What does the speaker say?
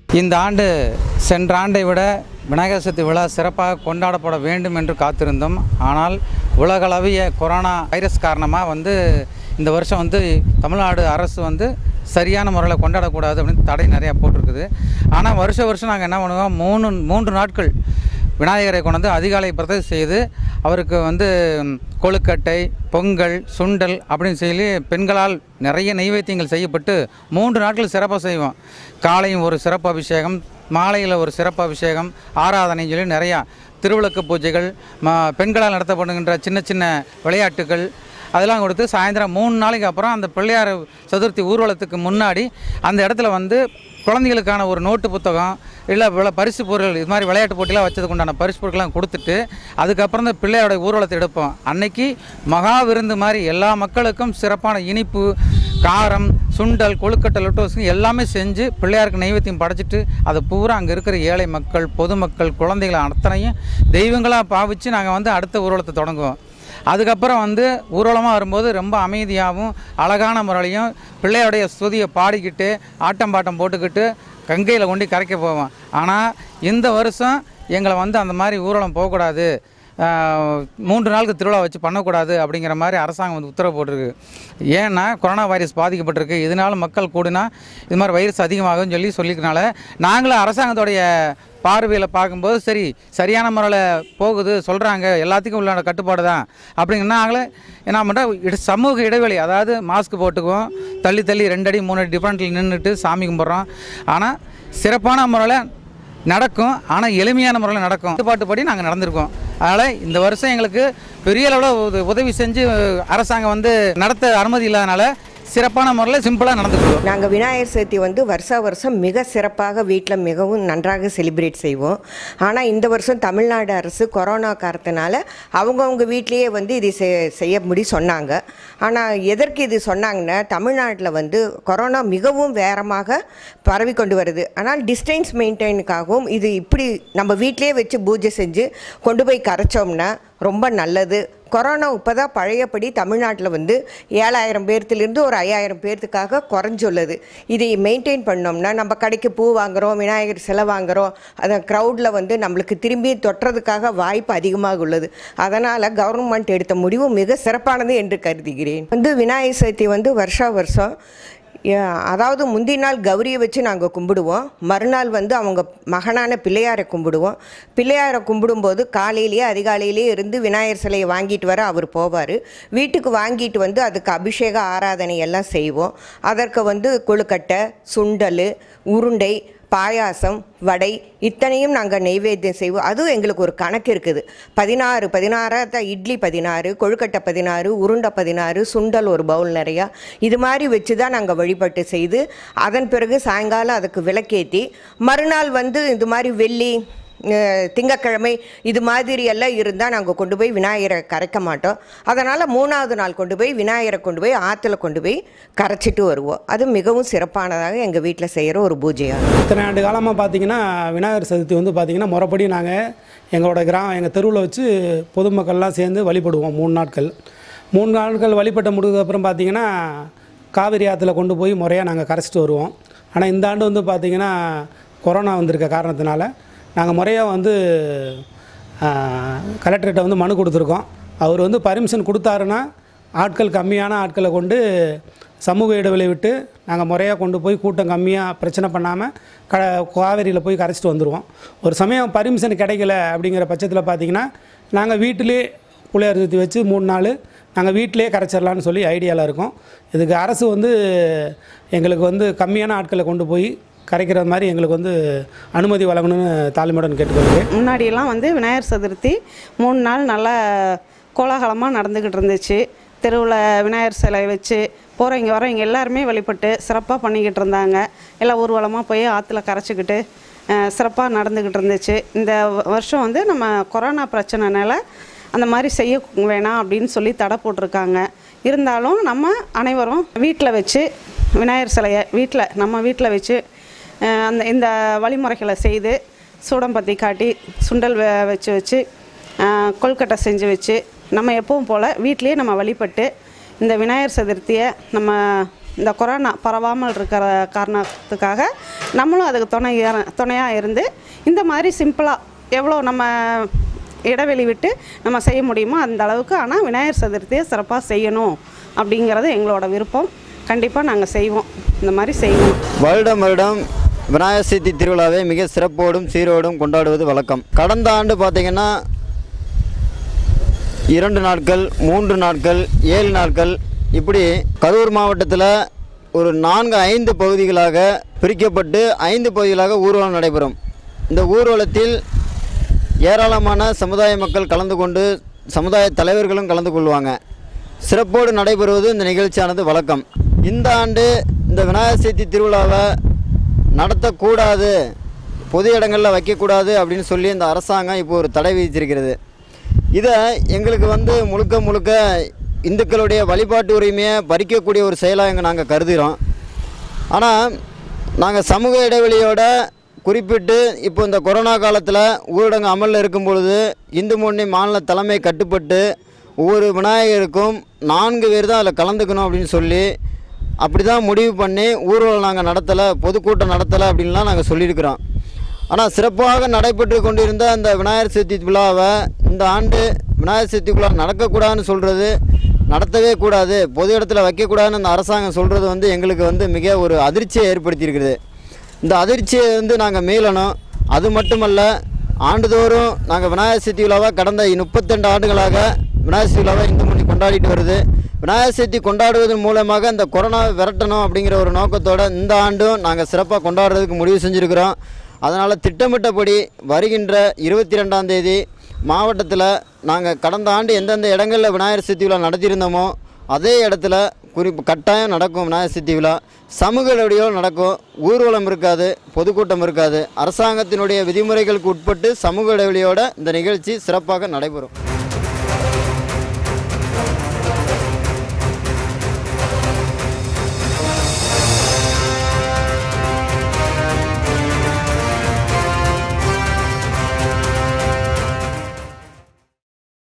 இந்த ஆண்டு சென்ற ஆண்டை விட விநாயகர் சதுர்த்தி விழா சிறப்பாக கொண்டாடப்பட வேண்டும் என்று காத்திருந்தோம் ஆனால் உலகளவிய கொரோனா வைரஸ் காரணமாக வந்து இந்த வருஷம் வந்து தமிழ்நாடு அரசு வந்து சரியான முறையில் கொண்டாடக்கூடாது அப்படின்னு தடை நிறையா போட்டிருக்குது ஆனால் வருஷ வருஷம் நாங்கள் என்ன பண்ணுவோம் மூணு மூன்று நாட்கள் விநாயகரை கொண்டு வந்து அதிகாலை பிரதிஷ்டை செய்து அவருக்கு வந்து ம், கொழுக்கட்டை பொங்கல் சுண்டல் அப்படின்னு சொல்லி பெண்களால் நிறைய நைவேத்தியங்கள் செய்யப்பட்டு மூன்று நாட்கள் சிறப்பாக செய்வோம் காலையும் ஒரு சிறப்பு அபிஷேகம் மாலையில் ஒரு சிறப்பு அபிஷேகம் ஆராதனைன்னு சொல்லி நிறையா திருவிளக்கு பூஜைகள் ம பெண்களால் நடத்தப்படுகின்ற சின்ன சின்ன விளையாட்டுகள் அதெல்லாம் கொடுத்து சாயந்தரம் மூணு நாளைக்கு அப்புறம் அந்த பிள்ளையார் சதுர்த்தி ஊர்வலத்துக்கு முன்னாடி அந்த இடத்துல வந்து குழந்தைகளுக்கான ஒரு நோட்டு புத்தகம் இல்லை விள பரிசு பொருள் இது மாதிரி விளையாட்டு போட்டிலாம் வச்சதுக்கு உண்டான பரிசு பொருட்கள்லாம் கொடுத்துட்டு அதுக்கப்புறம் தான் பிள்ளையாரோட ஊர்வலத்தை எடுப்போம் அன்னைக்கு மகா விருந்து மாதிரி எல்லா மக்களுக்கும் சிறப்பான இனிப்பு காரம் சுண்டல் கொழுக்கட்டை லொட்டோஸ் எல்லாமே செஞ்சு பிள்ளையாருக்கு நைவேத்தியம் படைச்சிட்டு அதை பூரா அங்கே இருக்கிற ஏழை மக்கள் பொதுமக்கள் குழந்தைகளை அத்தனையும் தெய்வங்களாக பாவிச்சு நாங்கள் வந்து அடுத்த ஊர்வலத்தை தொடங்குவோம் அதுக்கப்புறம் வந்து ஊர்வலமாக வரும்போது ரொம்ப அமைதியாகவும் அழகான முறையிலையும் பிள்ளையோடைய ஸ்துதியை பாடிக்கிட்டு ஆட்டம் பாட்டம் போட்டுக்கிட்டு கங்கையில் கொண்டு கரைக்க போவோம் ஆனால் இந்த வருஷம் எங்களை வந்து அந்த மாதிரி ஊர்வலம் போகக்கூடாது ஆஹ், மூன்று நாளுக்கு திருவிழா வச்சு பண்ணக்கூடாது அப்படிங்கிற மாதிரி அரசாங்கம் வந்து உத்தரவு போட்டிருக்கு ஏன்னா கொரோனா வைரஸ் பாதிக்கப்பட்டிருக்கு இதனால மக்கள் கூடினா இது மாதிரி வைரஸ் அதிகமாகும்னு சொல்லி சொல்லிக்கிறனால நாங்களும் அரசாங்கத்தோடைய பார்வையில் பார்க்கும்போது சரி சரியான முறையில் போகுது சொல்கிறாங்க எல்லாத்துக்கும் உள்ள கட்டுப்பாடு தான் அப்படிங்கன்னா நாங்களே என்ன பண்ணுறோம் இட சமூக இடைவெளி அதாவது மாஸ்க் போட்டுக்குவோம் தள்ளி தள்ளி ரெண்டு அடி மூணு அடி டிஃப்ரெண்ட்டில் நின்றுட்டு சாமி கும்பிட்றோம் ஆனால் சிறப்பான முறையில் நடக்கும் ஆனால் எளிமையான முறையில் நடக்கும் கட்டுப்பாட்டுப்படி நாங்கள் நடந்திருக்கோம் அதனால் இந்த வருஷம் எங்களுக்கு பெரிய அளவில் உத- உதவி செஞ்சு அரசாங்கம் வந்து நடத்த அனுமதி இல்லாதனால சிறப்பான முறையில் சிம்பிளாக நடந்துக்குவோம் நாங்கள் விநாயகர் சதுர்த்தி வந்து வருஷா வருஷம் மிக சிறப்பாக வீட்டில் மிகவும் நன்றாக செலிப்ரேட் செய்வோம் ஆனால் இந்த வருஷம் தமிழ்நாடு அரசு கொரோனா காரணத்தினால அவங்கவுங்க வீட்லேயே வந்து இது செ- செய்ய முடி சொன்னாங்க ஆனால் எதற்கு இது சொன்னாங்கன்னா தமிழ்நாட்டில் வந்து கொரோனா மிகவும் வேகமாக பரவி கொண்டு வருது ஆனால் டிஸ்டன்ஸ் மெயின்டைனுக்காகவும் இது இப்படி நம்ம வீட்டிலேயே வச்சு பூஜை செஞ்சு கொண்டு போய் கரைச்சோம்னா ரொம்ப நல்லது கொரோனா இப்போ தான் பழையபடி தமிழ்நாட்டில் வந்து ஏழாயிரம் பேர்த்துலேருந்து ஒரு ஐயாயிரம் பேர்த்துக்காக குறைஞ்சுள்ளது இதை மெயின்டைன் பண்ணோம்னா நம்ம கடைக்கு பூ வாங்குகிறோம் விநாயகர் சிலை வாங்குகிறோம் அந்த க்ரௌடில் வந்து நம்மளுக்கு திரும்பி தொட்டுறதுக்காக வாய்ப்பு அதிகமாக உள்ளது அதனால் கவர்மெண்ட் எடுத்த முடிவு மிக சிறப்பானது என்று கருதுகிறேன் வந்து விநாயகர் சதுர்த்தி வந்து வருஷா வருஷம் ஏ- அதாவது முந்தின நாள் கௌரியை வச்சு நாங்கள் கும்பிடுவோம் மறுநாள் வந்து அவங்க மகனான பிள்ளையாரை கும்பிடுவோம் பிள்ளையாரை கும்பிடும்போது காலையிலேயே அதிகாலையிலேயே இருந்து விநாயகர் சிலையை வாங்கிட்டு வர அவர் போவார் வீட்டுக்கு வாங்கிட்டு வந்து அதுக்கு அபிஷேக ஆராதனை எல்லாம் செய்வோம் அதற்கு வந்து கொழுக்கட்டை சுண்டல் உருண்டை பாயாசம் வடை இத்தனையும் நாங்கள் நெய்வேத்தியம் செய்வோம் அதுவும் எங்களுக்கு ஒரு கணக்கு இருக்குது பதினாறு பதினாறு இட்லி பதினாறு கொழுக்கட்டை பதினாறு உருண்டை பதினாறு சுண்டல் ஒரு பவுல் நிறையா இது மாதிரி வச்சு தான் நாங்கள் வழிபாட்டு செய்து அதன் பிறகு சாயங்காலம் அதுக்கு விளக்கேற்றி மறுநாள் வந்து இது மாதிரி வெள்ளி அஹ், திங்கட்கிழமை இது மாதிரி எல்லாம் இருந்தால் நாங்கள் கொண்டு போய் விநாயகரை கரைக்க மாட்டோம் அதனால் மூணாவது நாள் கொண்டு போய் விநாயகரை கொண்டு போய் ஆற்றுல கொண்டு போய் கரைச்சிட்டு வருவோம் அது மிகவும் சிறப்பானதாக எங்கள் வீட்டில் செய்கிற ஒரு பூஜையாகும் இத்தனை ஆண்டு காலமாக பார்த்தீங்கன்னா விநாயகர் சதுர்த்தி வந்து பார்த்திங்கன்னா முறைப்படி நாங்கள் எங்களோட கிராமம் எங்கள் தெருவில் வச்சு பொதுமக்கள்லாம் சேர்ந்து வழிபடுவோம் மூணு நாட்கள் மூணு நாட்கள் வழிபட்ட முடிஞ்சதுக்கப்புறம் பார்த்தீங்கன்னா காவிரி ஆற்றுல கொண்டு போய் முறையாக நாங்கள் கரைச்சிட்டு வருவோம் ஆனால் இந்த ஆண்டு வந்து பார்த்திங்கன்னா கொரோனா வந்திருக்க காரணத்தினால நாங்கள் முறையாக வந்து கலெக்டர்கிட்ட வந்து மனு கொடுத்துருக்கோம் அவர் வந்து பர்மிஷன் கொடுத்தாருன்னா ஆட்கள் கம்மியான ஆட்களை கொண்டு சமூக இடைவெளி விட்டு நாங்கள் முறையாக கொண்டு போய் கூட்டம் கம்மியாக பிரச்சனை பண்ணாமல் க காவேரியில் போய் கரைச்சிட்டு வந்துடுவோம் ஒரு சமயம் பர்மிஷன் கிடைக்கல அப்படிங்கிற பட்சத்தில் பார்த்தீங்கன்னா நாங்கள் வீட்டிலே புளியார் சுற்றி வச்சு மூணு நாள் நாங்கள் வீட்டிலே கரைச்சிடலான்னு சொல்லி ஐடியாவில் இருக்கோம் இதுக்கு அரசு வந்து எங்களுக்கு வந்து கம்மியான ஆட்களை கொண்டு போய் கரைக்கிற மாதிரி எங்களுக்கு வந்து அனுமதி வழங்கணும்னு தாழ்மையுடன் கேட்டுக்கொள்கிறேன் முன்னாடியெல்லாம் வந்து விநாயகர் சதுர்த்தி மூணு நாள் நல்லா கோலாகலமாக நடந்துக்கிட்டு இருந்துச்சு தெருவில் விநாயகர் சிலை வச்சு போகிறவங்க வரவங்க எல்லாருமே வழிபட்டு சிறப்பாக பண்ணிக்கிட்டு இருந்தாங்க எல்லாம் ஊர்வலமாக போய் ஆற்றுல கரைச்சிக்கிட்டு சிறப்பாக நடந்துக்கிட்டு இருந்துச்சு இந்த வ- வருஷம் வந்து நம்ம கொரோனா பிரச்சனைனால அந்த மாதிரி செய்ய வேணாம் அப்படின்னு சொல்லி தடை போட்டிருக்காங்க இருந்தாலும் நம்ம அனைவரும் வீட்டில் வச்சு விநாயகர் சிலையை வீட்டில் நம்ம வீட்டில் வச்சு அஹ், அந்த இந்த வழிமுறைகளை செய்து சூடம்பத்தி காட்டி சுண்டல் வ- வச்சு வச்சு அஹ், கொழுக்கட்டை செஞ்சு வச்சு நம்ம எப்பவும் போல் வீட்டிலேயே நம்ம வழிபட்டு இந்த விநாயகர் சதுர்த்தியை நம்ம இந்த கொரோனா பரவாமல் இருக்கிற காரணத்துக்காக நம்மளும் அதுக்கு துணை துணையாக இருந்து இந்த மாதிரி சிம்பிளாக எவ்வளோ நம்ம இடைவெளி விட்டு நம்ம செய்ய முடியுமோ அந்த அளவுக்கு ஆனால் விநாயகர் சதுர்த்தியை சிறப்பாக செய்யணும் அப்படிங்கிறது எங்களோட விருப்பம் கண்டிப்பாக நாங்கள் செய்வோம் இந்த மாதிரி செய்வோம் வருடம் வருடம் விநாயகர் சதுர்த்தி திருவிழாவை மிக சிறப்போடும் சீரோடும் கொண்டாடுவது வழக்கம் கடந்த ஆண்டு பார்த்திங்கன்னா இரண்டு நாட்கள் மூன்று நாட்கள் ஏழு நாட்கள் இப்படி கரூர் மாவட்டத்தில் ஒரு நான்கு ஐந்து பகுதிகளாக பிரிக்கப்பட்டு ஐந்து பகுதிகளாக ஊர்வலம் நடைபெறும் இந்த ஊர்வலத்தில் ஏராளமான சமுதாய மக்கள் கலந்து கொண்டு சமுதாய தலைவர்களும் கலந்து கொள்வாங்க சிறப்போடு நடைபெறுவது இந்த நிகழ்ச்சியானது வழக்கம் இந்த ஆண்டு இந்த விநாயகர் சதுர்த்தி திருவிழாவை நடத்தக்கூடாது பொது இடங்களில் வைக்கக்கூடாது அப்படின்னு சொல்லி இந்த அரசாங்கம் இப்போ ஒரு தடை விதிச்சிருக்கிறது இதை எங்களுக்கு வந்து முழுக்க முழுக்க இந்துக்களுடைய வழிபாட்டு உரிமையை பறிக்கக்கூடிய ஒரு செயலாக எங்கள் நாங்கள் கருதுகிறோம் ஆனால் நாங்கள் சமூக இடைவெளியோட குறிப்பிட்டு இப்போ இந்த கொரோனா காலத்தில் ஊரடங்கு அமலில் இருக்கும் பொழுது இந்து முன்னணி மாநில தலைமை கட்டுப்பட்டு ஒவ்வொரு விநாயகருக்கும் நான்கு பேர் தான் அதில் கலந்துக்கணும் அப்படின்னு சொல்லி அப்படி தான் முடிவு பண்ணி ஊர்வலம் நாங்கள் நடத்தலை பொதுக்கூட்டம் நடத்தலை அப்படின்லாம் நாங்கள் சொல்லியிருக்கிறோம் ஆனால் சிறப்பாக நடைபெற்று கொண்டிருந்த அந்த விநாயகர் சதுர்த்தி விழாவை இந்த ஆண்டு விநாயகர் சதுர்த்தி விழா நடக்கக்கூடாதுன்னு சொல்கிறது நடத்தவே கூடாது பொது இடத்துல வைக்கக்கூடாதுன்னு அந்த அரசாங்கம் சொல்கிறது வந்து எங்களுக்கு வந்து மிக ஒரு அதிர்ச்சியை ஏற்படுத்தியிருக்கிறது இந்த அதிர்ச்சியை வந்து நாங்கள் மீளணும் அது மட்டுமல்ல ஆண்டுதோறும் நாங்கள் விநாயகர் சதுர்த்தி விழாவை கடந்த முப்பத்தெண்டு ஆண்டுகளாக விநாயகர் சதுர்த்தி விழாவை இந்து மணி கொண்டாடிட்டு வருது விநாயகர் சதுர்த்தி கொண்டாடுவதன் மூலமாக இந்த கொரோனாவை விரட்டணும் அப்படிங்கிற ஒரு நோக்கத்தோட இந்த ஆண்டும் நாங்கள் சிறப்பாக கொண்டாடுறதுக்கு முடிவு செஞ்சுருக்கிறோம் அதனால் திட்டமிட்டபடி வருகின்ற இருபத்தி ரெண்டாம் தேதி மாவட்டத்தில் நாங்கள் கடந்த ஆண்டு எந்தெந்த இடங்களில் விநாயகர் சதுர்த்தி விழா நடத்தியிருந்தோமோ அதே இடத்துல குறிப்பு கட்டாயம் நடக்கும் விநாயகர் சதுர்த்தி விழா சமூக இடைவெளியோடு நடக்கும் ஊர்வலம் இருக்காது பொதுக்கூட்டம் இருக்காது அரசாங்கத்தினுடைய விதிமுறைகளுக்கு உட்பட்டு சமூக இடைவெளியோட இந்த நிகழ்ச்சி சிறப்பாக நடைபெறும்